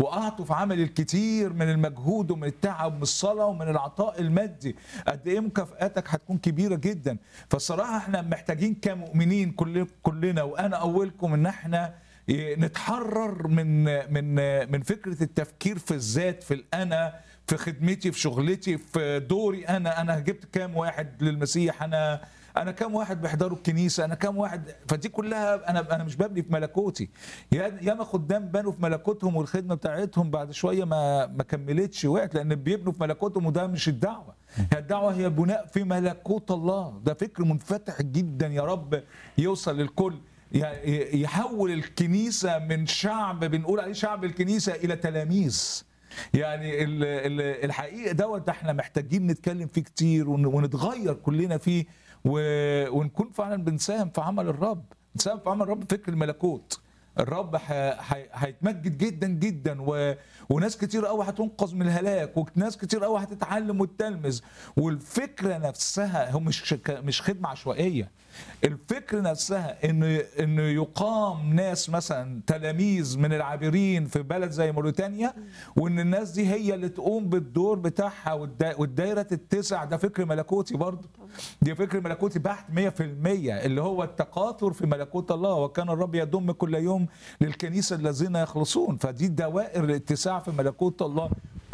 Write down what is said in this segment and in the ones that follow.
واعطوا في عمل الكثير من المجهود ومن التعب ومن الصلاه ومن العطاء المادي قد ايه مكافاتك هتكون كبيره جدا فالصراحه احنا محتاجين كمؤمنين كل كلنا وانا اولكم ان احنا نتحرر من من من فكره التفكير في الذات في الانا في خدمتي في شغلتي في دوري انا انا جبت كام واحد للمسيح انا انا كام واحد بيحضروا الكنيسه انا كام واحد فدي كلها انا انا مش ببني في ملكوتي يا ياما خدام بنوا في ملكوتهم والخدمه بتاعتهم بعد شويه ما ما كملتش وقت لان بيبنوا في ملكوتهم وده مش الدعوه هي الدعوه هي بناء في ملكوت الله ده فكر منفتح جدا يا رب يوصل للكل يحول الكنيسه من شعب بنقول عليه شعب الكنيسه الى تلاميذ يعني الحقيقه دوت احنا محتاجين نتكلم فيه كتير ونتغير كلنا فيه ونكون فعلا بنساهم في عمل الرب نساهم في عمل الرب فكر الملكوت الرب هيتمجد جدا جدا و... وناس كتير قوي هتنقذ من الهلاك وناس كتير قوي هتتعلم وتتلمذ والفكره نفسها هو مش مش خدمه عشوائيه الفكره نفسها ان ان يقام ناس مثلا تلاميذ من العابرين في بلد زي موريتانيا وان الناس دي هي اللي تقوم بالدور بتاعها والدايره تتسع ده فكر ملكوتي برضه دي فكر ملكوتي بحت 100% اللي هو التكاثر في ملكوت الله وكان الرب يضم كل يوم للكنيسه الذين يخلصون فدي دوائر الاتساع في ملكوت الله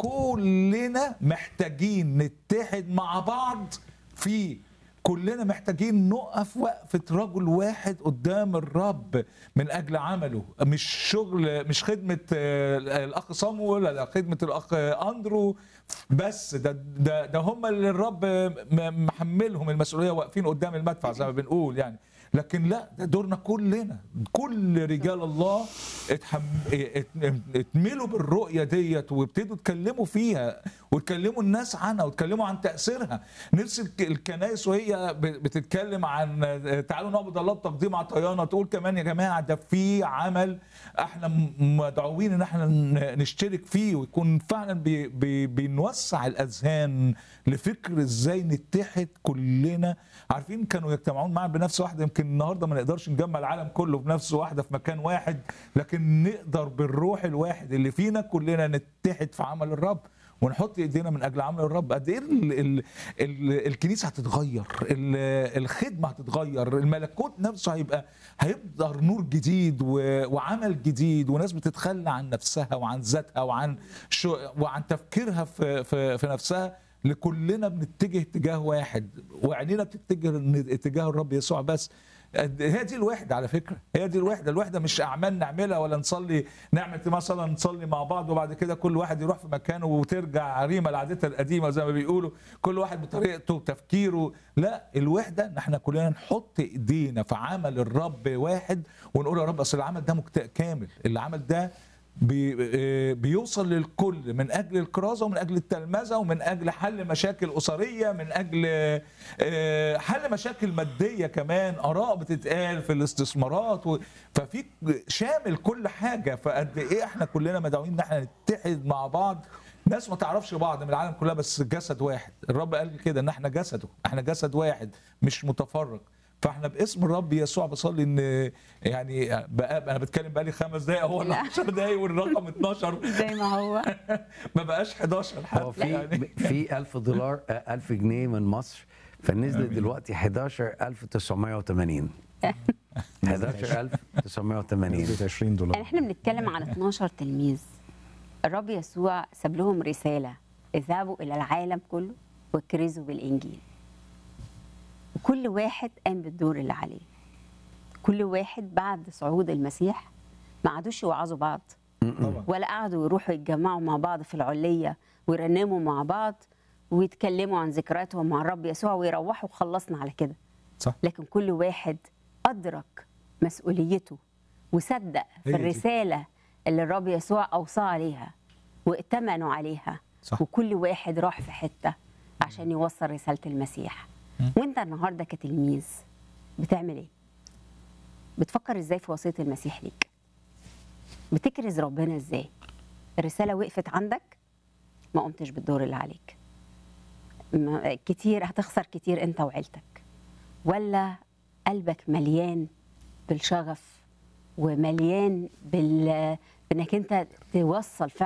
كلنا محتاجين نتحد مع بعض في كلنا محتاجين نقف وقفة رجل واحد قدام الرب من أجل عمله مش شغل مش خدمة الأخ صامويل ولا خدمة الأخ أندرو بس ده ده, ده هم اللي الرب محملهم المسؤولية واقفين قدام المدفع زي ما بنقول يعني لكن لا ده دورنا كلنا كل رجال الله اتحم... اتملوا بالرؤيه ديت وابتدوا يتكلموا فيها وتكلموا الناس عنها وتكلموا عن تاثيرها نفس الكنائس وهي بتتكلم عن تعالوا نعبد الله بتقديم عطيانه تقول كمان يا جماعه ده في عمل احنا مدعوين ان احنا نشترك فيه ويكون فعلا بي... بي... بنوسع الاذهان لفكر ازاي نتحد كلنا عارفين كانوا يجتمعون معا بنفس واحده يمكن النهارده ما نقدرش نجمع العالم كله بنفس واحده في مكان واحد لكن نقدر بالروح الواحد اللي فينا كلنا نتحد في عمل الرب ونحط ايدينا من اجل عمل الرب قد ايه ال ال ال الكنيسه هتتغير الخدمه هتتغير الملكوت نفسه هيبقى هيظهر نور جديد وعمل جديد وناس بتتخلى عن نفسها وعن ذاتها وعن شو وعن تفكيرها في في, في نفسها لكلنا بنتجه اتجاه واحد وعينينا بتتجه اتجاه الرب يسوع بس هي دي الوحده على فكره هي دي الوحده الوحده مش اعمال نعملها ولا نصلي نعمل مثلا نصلي مع بعض وبعد كده كل واحد يروح في مكانه وترجع ريمه لعادتها القديمه زي ما بيقولوا كل واحد بطريقته وتفكيره لا الوحده ان احنا كلنا نحط ايدينا في عمل الرب واحد ونقول يا رب اصل العمل ده كامل العمل ده بي بيوصل للكل من اجل الكرازه ومن اجل التلمذه ومن اجل حل مشاكل اسريه من اجل حل مشاكل ماديه كمان اراء بتتقال في الاستثمارات ففي شامل كل حاجه فقد ايه احنا كلنا مدعوين ان احنا نتحد مع بعض ناس ما تعرفش بعض من العالم كلها بس جسد واحد الرب قال كده ان احنا جسده احنا جسد واحد مش متفرق فاحنا باسم الرب يسوع بصلي ان يعني بقى انا بتكلم بقالي خمس دقائق هو 10 دقائق والرقم 12 زي ما هو ما بقاش 11 حتى هو في يعني. في 1000 دولار 1000 جنيه من مصر فنزلت دلوقتي 11980 11980 20 دولار يعني احنا بنتكلم على 12 تلميذ الرب يسوع ساب لهم رساله اذهبوا الى العالم كله واكرزوا بالانجيل وكل واحد قام بالدور اللي عليه كل واحد بعد صعود المسيح ما عادوش يوعظوا بعض ولا قعدوا يروحوا يتجمعوا مع بعض في العلية ويرنموا مع بعض ويتكلموا عن ذكرياتهم مع الرب يسوع ويروحوا خلصنا على كده صح. لكن كل واحد أدرك مسؤوليته وصدق في الرسالة اللي الرب يسوع أوصى عليها وائتمنوا عليها صح. وكل واحد راح في حتة عشان يوصل رسالة المسيح وانت النهارده كتلميذ بتعمل ايه بتفكر ازاي في وصيه المسيح ليك بتكرز ربنا ازاي الرساله وقفت عندك ما قمتش بالدور اللي عليك كتير هتخسر كتير انت وعيلتك ولا قلبك مليان بالشغف ومليان بال انك انت توصل فعلا